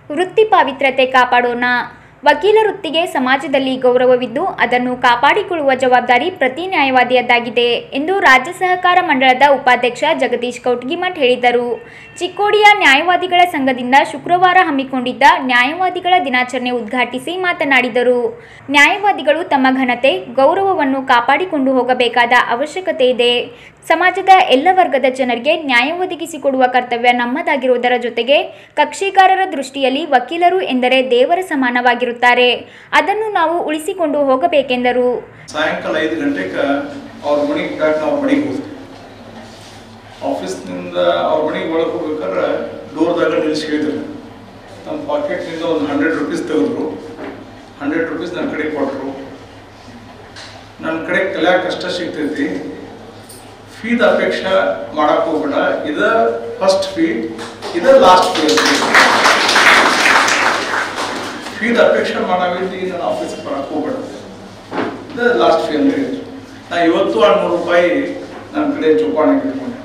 ವೃತ್ತಿ ಪಾವಿತ್ರ್ಯತೆ ಕಾಪಾಡೋಣ ವಕೀಲ ವೃತ್ತಿಗೆ ಸಮಾಜದಲ್ಲಿ ಗೌರವವಿದ್ದು ಅದನ್ನು ಕಾಪಾಡಿಕೊಳ್ಳುವ ಜವಾಬ್ದಾರಿ ಪ್ರತಿ ನ್ಯಾಯವಾದಿಯದ್ದಾಗಿದೆ ಎಂದು ರಾಜ್ಯ ಸಹಕಾರ ಮಂಡಳದ ಉಪಾಧ್ಯಕ್ಷ ಜಗದೀಶ್ ಕೌಟ್ಗಿಮಠ್ ಹೇಳಿದರು ಚಿಕ್ಕೋಡಿಯ ನ್ಯಾಯವಾದಿಗಳ ಸಂಘದಿಂದ ಶುಕ್ರವಾರ ಹಮ್ಮಿಕೊಂಡಿದ್ದ ನ್ಯಾಯವಾದಿಗಳ ದಿನಾಚರಣೆ ಉದ್ಘಾಟಿಸಿ ಮಾತನಾಡಿದರು ನ್ಯಾಯವಾದಿಗಳು ತಮ್ಮ ಘನತೆ ಗೌರವವನ್ನು ಕಾಪಾಡಿಕೊಂಡು ಹೋಗಬೇಕಾದ ಅವಶ್ಯಕತೆ ಇದೆ ಸಮಾಜದ ಎಲ್ಲ ವರ್ಗದ ಜನರಿಗೆ ನ್ಯಾಯ ಒದಗಿಸಿಕೊಡುವ ಕರ್ತವ್ಯ ನಮ್ಮದಾಗಿರುವುದರ ಜೊತೆಗೆ ಕಕ್ಷಿಗಾರರ ದೃಷ್ಟಿಯಲ್ಲಿ ವಕೀಲರು ಎಂದರೆ ದೇವರ ಸಮಾನವಾಗಿರುತ್ತಾರೆ ಅದನ್ನು ನಾವು ಉಳಿಸಿಕೊಂಡು ಹೋಗಬೇಕೆಂದರು ಸಾಯಂಕಾಲ ಐದು ಗಂಟೆಗೆ ಅವ್ರ ಮನೆಗೆ ಬ್ಯಾಕ್ ನಾವು ಮನೆಗೆ ಹೋದ್ವಿ ಆಫೀಸ್ನಿಂದ ಅವ್ರ ಮನೆಗೆ ಒಳಗೆ ಹೋಗ್ಬೇಕಾದ್ರೆ ಡೋರ್ದಾಗ ನಿಲ್ಲಿಸಿ ಹೇಳಿದ್ರು ನಮ್ಮ ಪಾಕೆಟ್ನಿಂದ ಒಂದು ಹಂಡ್ರೆಡ್ ರುಪೀಸ್ ತೆಗೆದ್ರು ಹಂಡ್ರೆಡ್ ರುಪೀಸ್ ನನ್ನ ಕಡೆ ಕೊಟ್ಟರು ನನ್ನ ಕಡೆ ಕಲ್ಯಾಣ ಕಷ್ಟ ಸಿಗ್ತೈತಿ ಫೀದ ಅಪೇಕ್ಷೆ ಮಾಡಕ್ ಹೋಗ್ಬೇಡ ಇದ ಫಸ್ಟ್ ಫೀ ಇದ ಲಾಸ್ಟ್ ಫೀ ಫೀದ ಅಪೇಕ್ಷೆ ಮಾಡಾವಿದ್ದು ನನ್ನ ಆಫೀಸ್ಗೆ ಬರಕ್ ಹೋಗ್ಬೇಡ ಇದು ಲಾಸ್ಟ್ ಫೀ ಅಂತ ಹೇಳಿದ್ರು ನಾ ಇವತ್ತು ಆ ನೂರು ರೂಪಾಯಿ ನನ್ನ ಕಡೆ ಚೌಕಾಣಿ ಇಟ್ಕೊಂಡೆ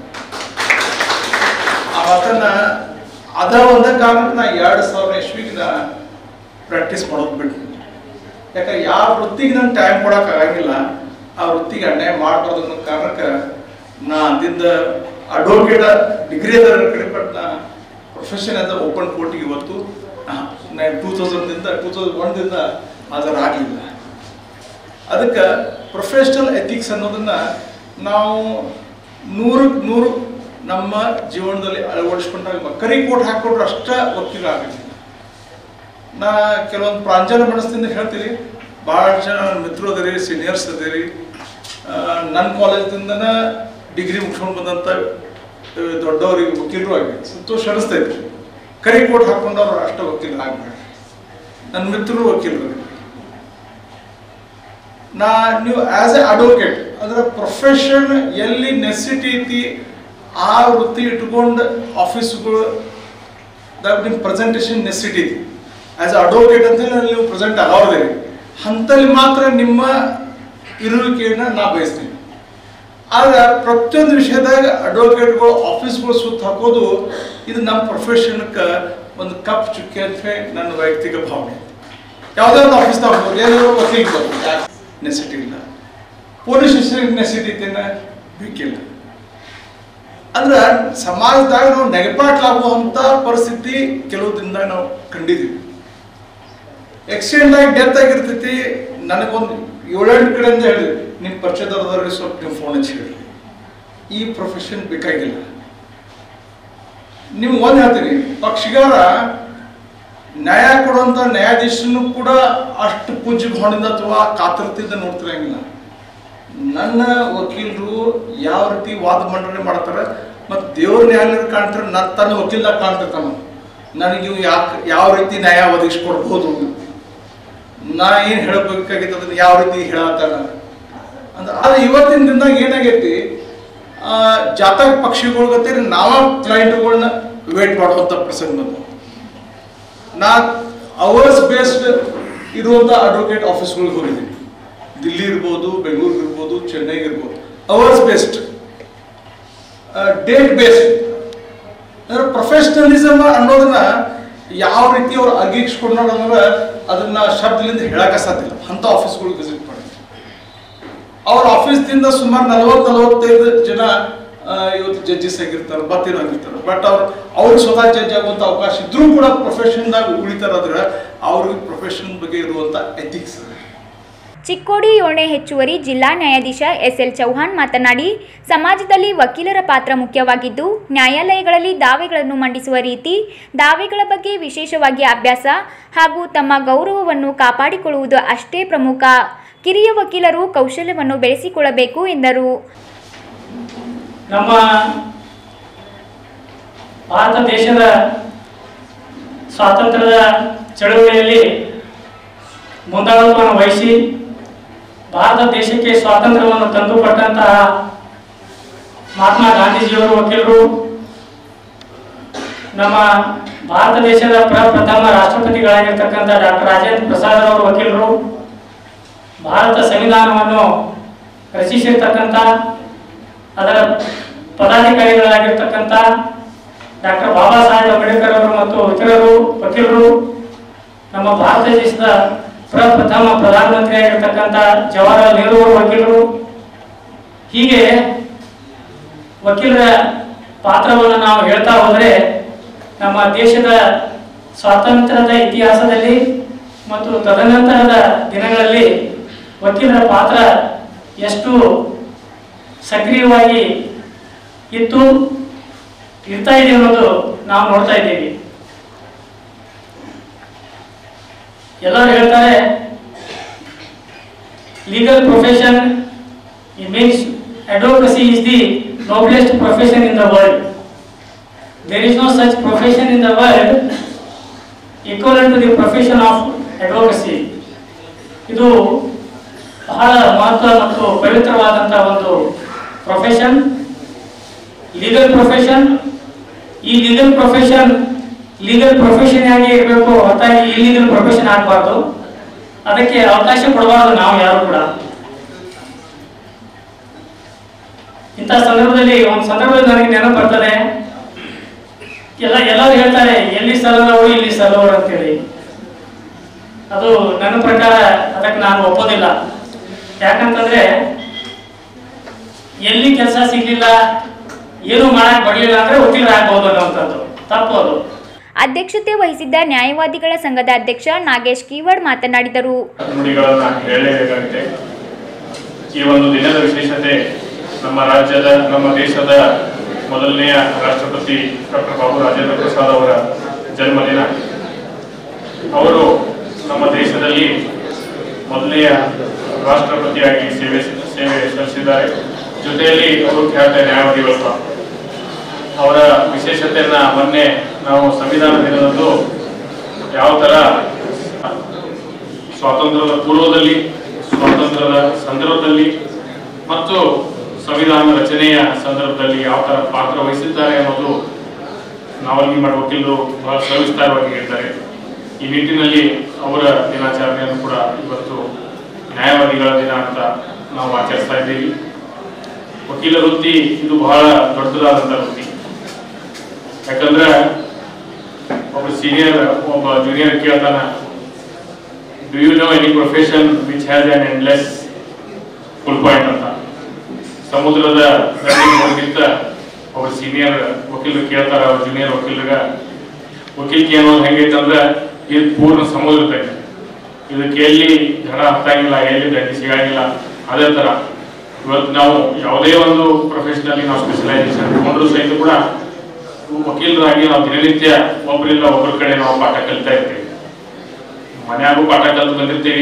ಆ ಮಾತನ್ನ ಅದ ಒಂದ ಕಾರಣಕ್ಕೆ ನಾ ಎರಡು ಸಾವಿರ ಇಸ್ವಿಗೆ ನಾ ಪ್ರಾಕ್ಟೀಸ್ ಮಾಡೋದು ಬಿಟ್ಟು ಯಾಕಂದ್ರೆ ಯಾವ ವೃತ್ತಿಗೆ ನಂಗೆ ಟೈಮ್ ಕೊಡಕ್ ಆಗಂಗಿಲ್ಲ ಆ ವೃತ್ತಿಗೆ ಅನ್ಯಾಯ ಮಾಡಬಾರ್ದು ಅನ್ನೋ ಕಾರಣಕ್ಕೆ ನಾ ಅದಿಂದ ಅಡ್ವೊಕೇಟ್ ಡಿಗ್ರಿ ಅದ ನನ್ನ ಕಡೆ ಬಟ್ ನಾ ಪ್ರೊಫೆಷನ್ ಅದ ಓಪನ್ ಕೋರ್ಟಿಗೆ ಇವತ್ತು ಟೂ ತೌಸಂಡ್ದಿಂದ ಟೂ ತೌಸಂಡ್ ಒನ್ದಿಂದ ಹಾಜರಾಗಲಿಲ್ಲ ಅದಕ್ಕೆ ಪ್ರೊಫೆಷನಲ್ ಎಥಿಕ್ಸ್ ಅನ್ನೋದನ್ನ ನಾವು ನೂರಕ್ಕೆ ನೂರು ನಮ್ಮ ಜೀವನದಲ್ಲಿ ಅಳವಡಿಸ್ಕೊಂಡಾಗ ಕರಿ ಕೋಟ್ ಹಾಕೊಂಡ್ರೆ ಅಷ್ಟ ವಕೀಲ ಆಗಲಿಲ್ಲ ನಾ ಕೆಲವೊಂದು ಪ್ರಾಂಜಲ ಮನಸ್ಸಿಂದ ಹೇಳ್ತೀರಿ ಭಾಳ ಜನ ನನ್ನ ಮಿತ್ರರು ಅದಿರಿ ಸೀನಿಯರ್ಸ್ ಅದಿರಿ ನನ್ನ ಕಾಲೇಜಿಂದನ ಡಿಗ್ರಿ ಮುಗಿಸ್ಕೊಂಡು ಬಂದಂಥ ಆ, ದೊಡ್ಡವರಿಗೆ ವಕೀಲರು ಆಗಿ ಸಂತೋಷ ಅನಿಸ್ತೈತಿ ಕರಿ ಕೋಟ್ ಹಾಕೊಂಡವ್ರು ಅಷ್ಟ ವಕೀಲರು ಆಗ್ಬೇಡ ನನ್ನ ಮಿತ್ರರು ವಕೀಲರು ನಾ ನೀವು ಆಸ್ ಎ ಅಡ್ವೊಕೇಟ್ ಅದರ ಪ್ರೊಫೆಷನ್ ಎಲ್ಲಿ ನೆಸಿಟಿ ಐತಿ ಆ ವೃತ್ತಿ ಇಟ್ಕೊಂಡು ಆಫೀಸ್ಗಳು ನಿಮ್ಮ ಪ್ರೆಸೆಂಟೇಷನ್ ನೆಸಿಟಿ ಐತಿ ಆಸ್ ಎ ಅಡ್ವೊಕೇಟ್ ಅಂತ ಹೇಳಿ ನೀವು ಪ್ರೆಸೆಂಟ್ ಆಗೋದಿರಿ ಅಂಥಲ್ಲಿ ಮಾತ್ರ ನಿಮ್ಮ ಇರುವಿಕೆಯನ್ನು ನಾ ಬಯಸ್ತೀನಿ ಆದ್ರೆ ಪ್ರತಿಯೊಂದು ವಿಷಯದಾಗ ಅಡ್ವೊಕೇಟ್ಗಳು ಆಫೀಸ್ಗಳು ಸುತ್ತ ಹಾಕೋದು ಇದು ನಮ್ಮ ಪ್ರೊಫೆಷನ್ಗೆ ಒಂದು ಕಪ್ ಚುಕ್ಕೆ ಅಂತ ಹೇಳಿ ನನ್ನ ವೈಯಕ್ತಿಕ ಭಾವನೆ ಯಾವುದೇ ಒಂದು ಆಫೀಸ್ದಾಗ ಹೋಗ್ಬೋದು ಏನಾದ್ರು ವಕೀಲ್ ನೆಸಿಟಿ ಇಲ್ಲ ಪೊಲೀಸ್ ಸ್ಟೇಷನ್ ನೆಸಿಟಿ ಐತೇನ ಬೇಕಿಲ್ಲ ಅಂದ್ರೆ ಸಮಾಜದಾಗ ನಾವು ನೆಗಪಾಟ್ಲಾಗುವಂತ ಪರಿಸ್ಥಿತಿ ಕೆಲವು ದಿನದಾಗ ನಾವು ಕಂಡಿದ್ದೀವಿ ಆಕ್ಸಿಡೆಂಟ್ ಆಗಿ ಡೆತ್ ಆಗಿರ್ತೈತಿ ನನಗೊಂದು ಏಳೆಂಟು ಕಡೆಯಿಂದ ಹೇಳಿದ್ವಿ ನಿಮ್ಮ ಪರಿಚಯದವ್ರದವ್ರಿಗೆ ಸ್ವಲ್ಪ ನೀವು ಫೋನ್ ಹಚ್ಚಿ ಹೇಳಿ ಈ ಪ್ರೊಫೆಷನ್ ಬೇಕಾಗಿಲ್ಲ ನೀವು ಒಂದು ಹೇಳ್ತೀನಿ ಪಕ್ಷಿಗಾರ ನ್ಯಾಯ ಕೊಡುವಂತ ನ್ಯಾಯಾಧೀಶನು ಕೂಡ ಅಷ್ಟು ಪೂಜ್ಯ ಭಾವನೆಯಿಂದ ಅಥವಾ ಕಾತರತೆಯಿಂದ ನೋಡ್ತಿರಂಗಿಲ್ಲ ನನ್ನ ವಕೀಲರು ಯಾವ ರೀತಿ ವಾದ ಮಂಡನೆ ಮಾಡ್ತಾರೆ ಮತ್ತು ದೇವ್ರ ನ್ಯಾಯಾಲಯ ಕಾಣ್ತಾರೆ ನನ್ನ ತನ್ನ ವಕೀಲದಾಗ ಕಾಣ್ತಿರ್ತಾನ ನನಗೆ ಇವು ಯಾಕೆ ಯಾವ ರೀತಿ ನ್ಯಾಯ ಒದಗಿಸ್ಕೊಡ್ಬೋದು ನಾ ಏನು ಹೇಳಬೇಕಾಗಿತ್ತು ಅದನ್ನ ಯಾವ ರೀತಿ ಹೇಳತ್ತಾನ ಅಂದ್ರೆ ಅದು ಇವತ್ತಿನ ದಿನದಾಗ ಏನಾಗೈತಿ ಆ, ಜಾತಕ ಪಕ್ಷಿಗಳ ಗತಿ ನಾವ ಕ್ಲೈಂಟ್ಗಳನ್ನ ವೇಟ್ ಮಾಡುವಂಥ ಪ್ರಸಂಗ ಬಂತು ನಾ ಅವರ್ಸ್ ಬೇಸ್ಡ್ ಇರುವಂಥ ಅಡ್ವೊಕೇಟ್ ಆಫೀಸ್ಗಳಿಗೆ ಹೋಗಿದ್ದೀನಿ ದಿಲ್ಲಿ ಇರ್ಬೋದು ಬೆಂಗಳೂರು ಇರ್ಬೋದು ಚೆನ್ನೈ ಇರ್ಬೋದು ಅವರ್ಸ್ ಬೇಸ್ಡ್ ಡೇಟ್ ಬೇಸ್ಡ್ ಅಂದ್ರೆ ಪ್ರೊಫೆಷನಲಿಸಮ್ ಅನ್ನೋದನ್ನ ಯಾವ ರೀತಿ ಅವ್ರು ಅಗಿಸ್ಕೊಂಡ್ರು ಅಂದ್ರೆ ಅದನ್ನ ಶಬ್ದದಿಂದ ಹೇಳಕ್ಕೆ ಸಾಧ್ಯ ಇಲ್ಲ ಅಂಥ ಆಫೀಸ್ಗಳಿಗೆ ವಿಸಿಟ್ ಮಾಡಿ ಅವ್ರ ಆಫೀಸ್ದಿಂದ ಸುಮಾರು ನಲವತ್ತು ನಲವತ್ತೈದು ಜನ ಆ, ಇವತ್ತು ಜಡ್ಜಸ್ ಆಗಿರ್ತಾರೆ ಬತ್ತಿನ ಆಗಿರ್ತಾರೆ ಬಟ್ ಅವ್ರು ಅವ್ರಿಗೆ ಸ್ವತಃ ಜಡ್ಜ್ ಆಗುವಂಥ ಅವಕಾಶ ಇದ್ರೂ ಕೂಡ ಪ್ರೊಫೆಷನ್ದಾಗ ಉಳಿತಾರಾದ್ರೆ ಅವ್ರಿಗೆ ಪ್ರೊಫೆಷನ್ ಬಗ್ಗೆ ಇರುವಂಥ ಎಥಿಕ್ಸ್ ಚಿಕ್ಕೋಡಿ ಏಳನೇ ಹೆಚ್ಚುವರಿ ಜಿಲ್ಲಾ ನ್ಯಾಯಾಧೀಶ ಎಸ್ ಎಲ್ ಚೌಹಾಣ್ ಮಾತನಾಡಿ ಸಮಾಜದಲ್ಲಿ ವಕೀಲರ ಪಾತ್ರ ಮುಖ್ಯವಾಗಿದ್ದು ನ್ಯಾಯಾಲಯಗಳಲ್ಲಿ ದಾವೆಗಳನ್ನು ಮಂಡಿಸುವ ರೀತಿ ದಾವೆಗಳ ಬಗ್ಗೆ ವಿಶೇಷವಾಗಿ ಅಭ್ಯಾಸ ಹಾಗೂ ತಮ್ಮ ಗೌರವವನ್ನು ಕಾಪಾಡಿಕೊಳ್ಳುವುದು ಅಷ್ಟೇ ಪ್ರಮುಖ ಕಿರಿಯ ವಕೀಲರು ಕೌಶಲ್ಯವನ್ನು ಬೆಳೆಸಿಕೊಳ್ಳಬೇಕು ಎಂದರು ನಮ್ಮ ಭಾರತ ದೇಶದ ಸ್ವಾತಂತ್ರ್ಯದ ಚಳವಳಿಯಲ್ಲಿ ಮುಂದಾಳತ್ವವನ್ನು ವಹಿಸಿ ಭಾರತ ದೇಶಕ್ಕೆ ಸ್ವಾತಂತ್ರ್ಯವನ್ನು ತಂದುಕೊಟ್ಟಂತಹ ಮಹಾತ್ಮ ಗಾಂಧೀಜಿಯವರು ವಕೀಲರು ನಮ್ಮ ಭಾರತ ದೇಶದ ಪ್ರಪ್ರಥಮ ರಾಷ್ಟ್ರಪತಿಗಳಾಗಿರ್ತಕ್ಕಂಥ ಡಾಕ್ಟರ್ ರಾಜೇಂದ್ರ ಪ್ರಸಾದ್ ಅವರು ವಕೀಲರು ಭಾರತ ಸಂವಿಧಾನವನ್ನು ರಚಿಸಿರ್ತಕ್ಕಂಥ ಅದರ ಪದಾಧಿಕಾರಿಗಳಾಗಿರ್ತಕ್ಕಂಥ ಡಾಕ್ಟರ್ ಬಾಬಾ ಸಾಹೇಬ್ ಅಂಬೇಡ್ಕರ್ ಅವರು ಮತ್ತು ಇತರರು ವಕೀಲ ವಕೀಲರು ನಮ್ಮ ಭಾರತ ದೇಶದ ಪ್ರಪ್ರಥಮ ಪ್ರಧಾನಮಂತ್ರಿ ಆಗಿರ್ತಕ್ಕಂಥ ಜವಾಹರಲಾಲ್ ನೆಹರು ಅವರು ವಕೀಲರು ಹೀಗೆ ವಕೀಲರ ಪಾತ್ರವನ್ನು ನಾವು ಹೇಳ್ತಾ ಹೋದರೆ ನಮ್ಮ ದೇಶದ ಸ್ವಾತಂತ್ರ್ಯದ ಇತಿಹಾಸದಲ್ಲಿ ಮತ್ತು ತದನಂತರದ ದಿನಗಳಲ್ಲಿ ವಕೀಲರ ಪಾತ್ರ ಎಷ್ಟು ಸಕ್ರಿಯವಾಗಿ ಇತ್ತು ಇರ್ತಾ ಇದೆ ಅನ್ನೋದು ನಾವು ನೋಡ್ತಾ ಇದ್ದೀವಿ ಎಲ್ಲರೂ ಹೇಳ್ತಾರೆ legal profession it means advocacy is the noblest profession in the world. There is no such profession in the world equivalent to the profession of advocacy. ಇದು ಬಹಳ ಮಹತ್ವ ಮತ್ತು ಪವಿತ್ರವಾದಂಥ ಒಂದು ಪ್ರೊಫೆಷನ್ ಲೀಗಲ್ ಪ್ರೊಫೆಷನ್ ಈ ಲೀಗಲ್ ಪ್ರೊಫೆಷನ್ ಲೀಗಲ್ ಪ್ರೊಫೆಷನ್ ಆಗಿ ಇರಬೇಕು ಹೊರತಾಗಿ ಇಲ್ಲೀಗಲ್ ಪ್ರೊಫೆಷನ್ ಆಗಬಾರ್ದು ಅದಕ್ಕೆ ಅವಕಾಶ ಕೊಡಬಾರ್ದು ನಾವು ಯಾರು ಕೂಡ ಇಂಥ ಸಂದರ್ಭದಲ್ಲಿ ಒಂದು ಸಂದರ್ಭದಲ್ಲಿ ನನಗೆ ನೆನಪು ಬರ್ತದೆ ಎಲ್ಲ ಎಲ್ಲರೂ ಹೇಳ್ತಾರೆ ಎಲ್ಲಿ ಸಲ್ಲದವರು ಇಲ್ಲಿ ಸಲ್ಲವರು ಅಂತೇಳಿ ಅದು ನನ್ನ ಪ್ರಕಾರ ಅದಕ್ಕೆ ನಾನು ಒಪ್ಪೋದಿಲ್ಲ ಯಾಕಂತಂದ್ರೆ ಎಲ್ಲಿ ಕೆಲಸ ಸಿಗ್ಲಿಲ್ಲ ಏನು ಮಾಡಕ್ ಬರ್ಲಿಲ್ಲ ಅಂದ್ರೆ ವಕೀಲರು ಆಗ್ಬೋದು ಅನ್ನೋಂಥದ್ದು ತಪ್ಪು ಅದು ಅಧ್ಯಕ್ಷತೆ ವಹಿಸಿದ್ದ ನ್ಯಾಯವಾದಿಗಳ ಸಂಘದ ಅಧ್ಯಕ್ಷ ನಾಗೇಶ್ ಕೀವಡ್ ಮಾತನಾಡಿದರು ನುಡಿಗಳನ್ನ ಹೇಳಲೇಬೇಕಾಗಿದೆ ಈ ಒಂದು ದಿನದ ವಿಶೇಷತೆ ನಮ್ಮ ರಾಜ್ಯದ ನಮ್ಮ ದೇಶದ ಮೊದಲನೆಯ ರಾಷ್ಟ್ರಪತಿ ಡಾಕ್ಟರ್ ಬಾಬು ರಾಜೇಂದ್ರ ಪ್ರಸಾದ್ ಅವರ ಜನ್ಮದಿನ ಅವರು ನಮ್ಮ ದೇಶದಲ್ಲಿ ಮೊದಲನೆಯ ರಾಷ್ಟ್ರಪತಿಯಾಗಿ ಸೇವೆ ಸೇವೆ ಸಲ್ಲಿಸಿದ್ದಾರೆ ಜೊತೆಯಲ್ಲಿ ಅವರು ಖ್ಯಾತ ನ್ಯಾಯವಾದಿಗಳು ಸಹ. ಅವರ ವಿಶೇಷತೆಯನ್ನ ಮೊನ್ನೆ ನಾವು ಸಂವಿಧಾನ ದಿನದಂದು ಯಾವ ತರ ಸ್ವಾತಂತ್ರ್ಯದ ಪೂರ್ವದಲ್ಲಿ ಸ್ವಾತಂತ್ರ್ಯದ ಸಂದರ್ಭದಲ್ಲಿ ಮತ್ತು ಸಂವಿಧಾನ ರಚನೆಯ ಸಂದರ್ಭದಲ್ಲಿ ಯಾವ ತರ ಪಾತ್ರ ವಹಿಸಿದ್ದಾರೆ ಅನ್ನೋದು ನಾವಲ್ಲಿ ಮಾಡುವ ವಕೀಲರು ಬಹಳ ಸವಿಸ್ತಾರವಾಗಿ ಹೇಳ್ತಾರೆ ಈ ನಿಟ್ಟಿನಲ್ಲಿ ಅವರ ದಿನಾಚರಣೆಯನ್ನು ಕೂಡ ಇವತ್ತು ನ್ಯಾಯವಾದಿಗಳ ದಿನ ಅಂತ ನಾವು ಆಚರಿಸ್ತಾ ಇದ್ದೀವಿ ವಕೀಲ ವೃತ್ತಿ ಇದು ಬಹಳ ದೊಡ್ಡದಾದಂಥ ವೃತ್ತಿ ಯಾಕಂದ್ರೆ ಒಬ್ಬ ಸೀನಿಯರ್ ಒಬ್ಬ ಜೂನಿಯರ್ ಕೇಳ್ತಾನ do you know any profession which has an endless full point ಅಂತ ಸಮುದ್ರದ ದಂಡೆಗೆ ಹೋಗಿದ್ದ ಒಬ್ಬ ಸೀನಿಯರ್ ವಕೀಲರು ಕೇಳ್ತಾರ ಅವ್ರ ಜೂನಿಯರ್ ವಕೀಲರಿಗೆ ವಕೀಲಿಕೆ ಅನ್ನೋದು ಹೆಂಗೈತಂದ್ರೆ ಇದು ಪೂರ್ಣ ಸಮುದ್ರ ಇದ್ದಂಗೆ ಇದಕ್ಕೆ ಎಲ್ಲಿ ದಡ ಹತ್ತಂಗಿಲ್ಲ ಎಲ್ಲಿ ದಂಡಿ ಸಿಗಂಗಿಲ್ಲ ಅದೇ ತರ ಇವತ್ತು ನಾವು ಯಾವುದೇ ಒಂದು ಪ್ರೊಫೆಷನಲ್ಲಿ ನಾವು ಸ್ಪೆಷಲೈಸೇಷನ್ ತಗೊಂಡ್ರು ಸಹಿತ ಕೂಡ ವಕೀಲರಾಗಿ ನಾವು ದಿನನಿತ್ಯ ಒಬ್ಬರಿಂದ ಒಬ್ಬರ ಕಡೆ ನಾವು ಪಾಠ ಕಲಿತಾ ಇರ್ತೀವಿ ಮನ್ಯಾಗೂ ಪಾಠ ಕಲಿತು ಬಂದಿರ್ತೀವಿ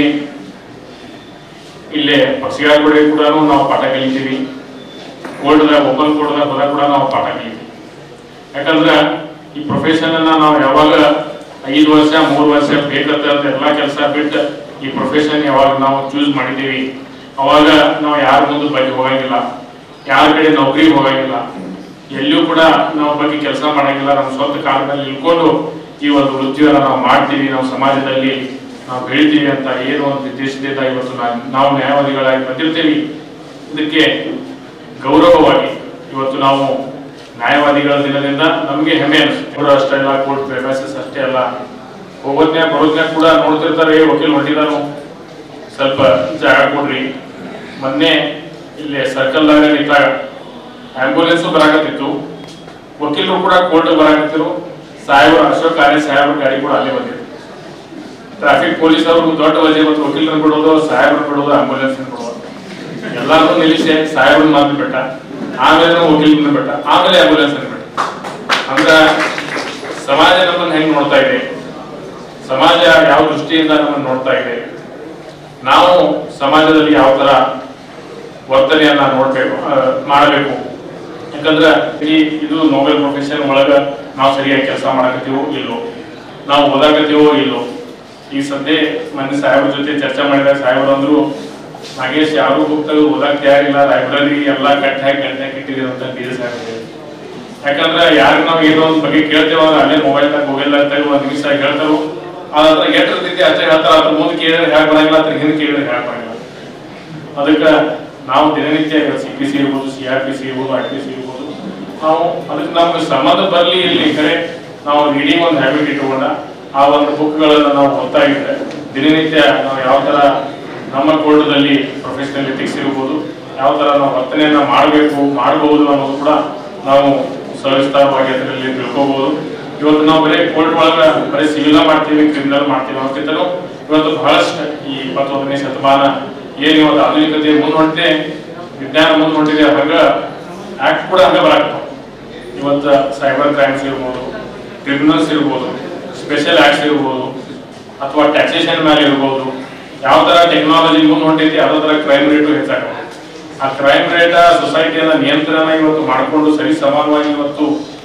ಇಲ್ಲೇ ಪಕ್ಷಿಗಾರಗಳಿಗೆ ಕೂಡ ನಾವು ಪಾಠ ಕಲಿತೀವಿ ಕೋಲ್ಡ್ದಾಗ ಓಪನ್ ಕೋಲ್ಡ್ದಾಗ ಹೋದಾಗ ಕೂಡ ನಾವು ಪಾಠ ಕಲಿತೀವಿ ಯಾಕಂದ್ರೆ ಈ ಪ್ರೊಫೆಷನ್ ಅನ್ನ ನಾವು ಯಾವಾಗ ಐದು ವರ್ಷ ಮೂರು ವರ್ಷ ಬೇಕಂತ ಎಲ್ಲ ಕೆಲಸ ಬಿಟ್ಟು ಈ ಪ್ರೊಫೆಷನ್ ಯಾವಾಗ ನಾವು ಚೂಸ್ ಮಾಡಿದ್ದೀವಿ ಅವಾಗ ನಾವು ಯಾರ ಮುಂದೆ ಬಗ್ಗೆ ಹೋಗಂಗಿಲ್ಲ ಯಾರ ಕಡೆ ನೌಕರಿಗೆ ಹೋಗಂಗಿಲ್ಲ ಎಲ್ಲಿಯೂ ಕೂಡ ನಾವು ಬಗ್ಗೆ ಕೆಲಸ ಮಾಡಂಗಿಲ್ಲ ನಮ್ಮ ಸ್ವಂತ ಕಾಲ ಮೇಲೆ ನಿಲ್ಕೊಂಡು ಈ ಒಂದು ವೃತ್ತಿಯನ್ನ ನಾವು ಮಾಡ್ತೀವಿ ನಾವು ಸಮಾಜದಲ್ಲಿ ನಾವು ಬೆಳಿತೀವಿ ಅಂತ ಏನು ಒಂದು ಉದ್ದೇಶದಿಂದ ಇವತ್ತು ನಾ- ನಾವು ನ್ಯಾಯವಾದಿಗಳಾಗಿ ಬಂದಿರ್ತೀವಿ ಇದಕ್ಕೆ ಗೌರವವಾಗಿ ಇವತ್ತು ನಾವು ನ್ಯಾಯವಾದಿಗಳ ದಿನದಿಂದ ನಮಗೆ ಹೆಮ್ಮೆ ಅನಿಸುತ್ತೆ ಅವರು ಅಷ್ಟೇ ಅಲ್ಲ ಕೋರ್ಟ್ ಪ್ರೆಮೈಸಸ್ ಅಷ್ಟೇ ಅಲ್ಲ ಹೋಗೋದ್ನ್ಯಾಗ ಬರೋದ್ನ್ಯಾಗ ಕೂಡ ನೋಡ್ತಿರ್ತಾರೆ "ಏ, ವಕೀಲ್ ಹೊಂಟಿದಾನು ಸ್ವಲ್ಪ ಜಾಗ ಕೊಡ್ರಿ ಮೊನ್ನೆ ಇಲ್ಲಿ ಸರ್ಕಲ್ದಾಗ ನಿಂತಾಗ ಆಂಬ್ಯುಲೆನ್ಸ್ ಬರಾಕತ್ತಿತ್ತು ವಕೀಲರು ಕೂಡ ಕೋರ್ಟ್ ಬರಾಕತ್ತಿರು ಸಾಹೇಬರು ಅಶೋಕ್ ಆರ್ಯ ಸಾಹೇಬ್ರ ಗಾಡಿ ಕೂಡ ಅಲ್ಲೇ ಬಂದಿತ್ತು ಟ್ರಾಫಿಕ್ ಪೊಲೀಸ್ ಅವರು ದೊಡ್ಡ ವಜೆ ಮತ್ತು ವಕೀಲರನ್ನ ಬಿಡೋದು ಸಾಹೇಬ್ರನ್ನ ಬಿಡೋದು ಆಂಬ್ಯುಲೆನ್ಸ್ ಬಿಡೋದು ಎಲ್ಲಾರು ನಿಲ್ಲಿಸಿ ಸಾಹೇಬ್ರನ್ನ ಮಾತು ಬಿಟ್ಟ ಆಮೇಲೆ ನಾವು ವಕೀಲರನ್ನ ಬಿಟ್ಟ ಆಮೇಲೆ ಆಂಬ್ಯುಲೆನ್ಸ್ ಅನ್ನು ಬಿಟ್ಟ ಅಂದ್ರ ಸಮಾಜ ನಮ್ಮನ್ನ ಹೆಂಗ್ ನೋಡ್ತಾ ಇದೆ ಸಮಾಜ ಯಾವ ದೃಷ್ಟಿಯಿಂದ ನಮ್ಮನ್ನ ನೋಡ್ತಾ ಇದೆ ನಾವು ಸಮಾಜದಲ್ಲಿ ಯಾವ ತರ ವರ್ತನೆಯನ್ನ ನೋಡ್ಬೇಕು ಆ, ಮಾಡಬೇಕು ಯಾಕಂದ್ರೆ ಈ ಇದು ನೋಬೆಲ್ ಪ್ರೊಫೆಷನ್ ಒಳಗ ನಾವು ಸರಿಯಾಗಿ ಕೆಲಸ ಮಾಡಕತ್ತೀವೋ ಇಲ್ಲೋ ನಾವು ಓದಾಕತ್ತೀವೋ ಇಲ್ಲೋ ಈ ಸದ್ಯ ಮೊನ್ನೆ ಸಾಹೇಬ್ರ ಜೊತೆ ಚರ್ಚೆ ಮಾಡಿದಾಗ ಸಾಹೇಬ್ರು ಅಂದ್ರು ನಾಗೇಶ್ ಯಾರು ಹೋಗ್ತಾರೆ ಓದಕ್ ತಯಾರಿಲ್ಲ ಲೈಬ್ರರಿ ಎಲ್ಲಾ ಕಟ್ಟ ಹಾಕಿ ಕಟ್ಟ ಹಾಕಿ ಇಟ್ಟಿದ್ದೀವಿ ಅಂತ ಬಿ ಎಸ್ ಯಾಕಂದ್ರೆ ಯಾರು ನಾವು ಏನೋ ಒಂದ್ ಬಗ್ಗೆ ಕೇಳ್ತೇವ ಅಂದ್ರೆ ಅಲ್ಲೇ ಮೊಬೈಲ್ ತಗ ಮೊಬೈಲ್ ಅಂತ ಒಂದ್ ನಿಮಿಷ ಹೇಳ್ತಾರೋ ಅದ್ರ ಎಟ್ಟಿರ್ತೈತಿ ಅಷ್ಟೇ ಹೇಳ್ತಾರ ಅದ್ರ ಮುಂದೆ ಕೇಳಿದ್ರೆ ಹೇಗೆ ಬರಂಗಿಲ್ಲ ಅದ್ರ ಹಿಂದೆ ಕೇಳಿದ್ರೆ ಹೇಗೆ ಬರಂಗಿಲ್ಲ ಅದಕ್ಕೆ ನಾವು ದಿನನಿತ್ಯ ಸಿ ಪಿ ಸಿ ಇರ್ಬೋದು ಸಿ ಆರ್ ಪಿ ಸಿ ಇರ್ಬೋದು ಆರ್ ಪಿ ಸಿ ಇರ್ಬೋದು ನಾವು ಅದಕ್ಕೆ ನಮ್ಗೆ ಸಂಬಂಧ ಬರಲಿ ಇಲ್ಲಿ ಕರೆ ನಾವು ರೀಡಿಂಗ್ ಒಂದು ಹ್ಯಾಬಿಟ್ ಇಟ್ಕೊಂಡ ಆ ಒಂದು ಬುಕ್ಗಳನ್ನು ನಾವು ಓದ್ತಾ ಇದ್ರೆ ದಿನನಿತ್ಯ ನಾವು ಯಾವ ಥರ ನಮ್ಮ ಕೋರ್ಟ್ದಲ್ಲಿ ಪ್ರೊಫೆಷನಲ್ ಎಥಿಕ್ಸ್ ಇರ್ಬೋದು ಯಾವ ಥರ ನಾವು ವರ್ತನೆಯನ್ನ ಮಾಡಬೇಕು ಮಾಡಬಹುದು ಅನ್ನೋದು ಕೂಡ ನಾವು ಸವಿಸ್ತಾರವಾಗಿ ಅದರಲ್ಲಿ ತಿಳ್ಕೋಬಹುದು ಇವತ್ತು ನಾವು ಬರೀ ಕೋರ್ಟ್ ಒಳಗೆ ಬರೀ ಸಿವಿಲ್ ಮಾಡ್ತೀವಿ ಕ್ರಿಮಿನಲ್ ಮಾಡ್ತೀವಿ ಅನ್ನೋಕ್ಕಿಂತಲೂ ಇವತ್ತು ಬಹಳಷ್ಟು ಈ ಇಪ್ಪತ್ತೊಂದನೇ ಶತಮಾನ ಏನು ಇವತ್ತು ಆಧುನಿಕತೆ ಮುಂದೆ ವಿಜ್ಞಾನ ಮುಂದೆ ಹಂಗ ಆಕ್ಟ್ ಕೂಡ ಹಂಗ ಬರಾಕ್ತಾವ ಇವತ್ತು ಸೈಬರ್ ಕ್ರೈಮ್ಸ್ ಇರ್ಬೋದು ಕ್ರಿಮಿನಲ್ಸ್ ಇರ್ಬೋದು ಸ್ಪೆಷಲ್ ಆಕ್ಟ್ಸ್ ಇರ್ಬೋದು ಅಥವಾ ಟ್ಯಾಕ್ಸೇಷನ್ ಮೇಲೆ ಇರ್ಬೋದು ಯಾವ ತರ ಟೆಕ್ನಾಲಜಿ ಮುಂದೆ ಹೊಂಟೈತಿ ಅದೇ ತರ ಕ್ರೈಮ್ ರೇಟು ಹೆಚ್ಚಾಗ ಆ ಕ್ರೈಮ್ ರೇಟ್ ಸೊಸೈಟಿಯನ್ನ ನಿಯಂತ್ರಣ ಇವತ್ತು ಮಾಡಿಕೊಂಡು ಸರಿ ಸಮಾನವಾಗಿ ಇವತ್ತು